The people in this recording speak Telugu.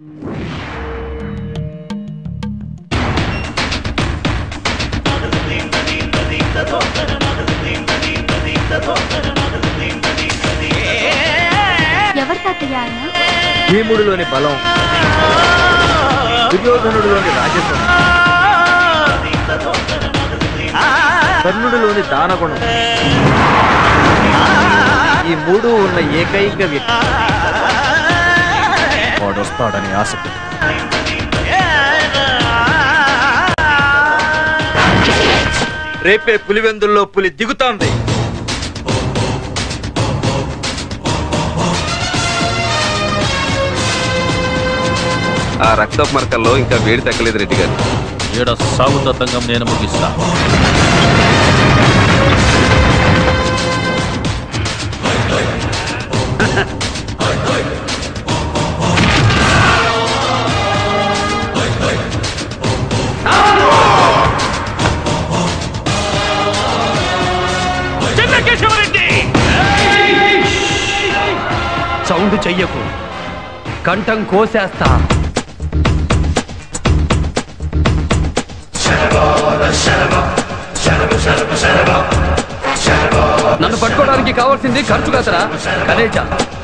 ఎవరు తాతయ్య ఆయన భీముడిలోని బలం దుర్యోధనుడిలోని రాజసం కర్ణుడిలోని దానగుణం ఈ మూడు ఉన్న ఏకైక వ్యక్తి వాడొస్తాడని ఆశ రేపే పులివెందుల్లో పులి దిగుతోంది ఆ రక్తపు మరకల్లో ఇంకా వేడి తగ్గలేదు రెడ్డి గారు ఈడ సాగు తతంగం నేను ముగిస్తా సౌండ్ చెయ్యకు కంఠం కోసేస్తా నన్ను పట్టుకోవడానికి కావాల్సింది ఖర్చు కాదరా కలేజా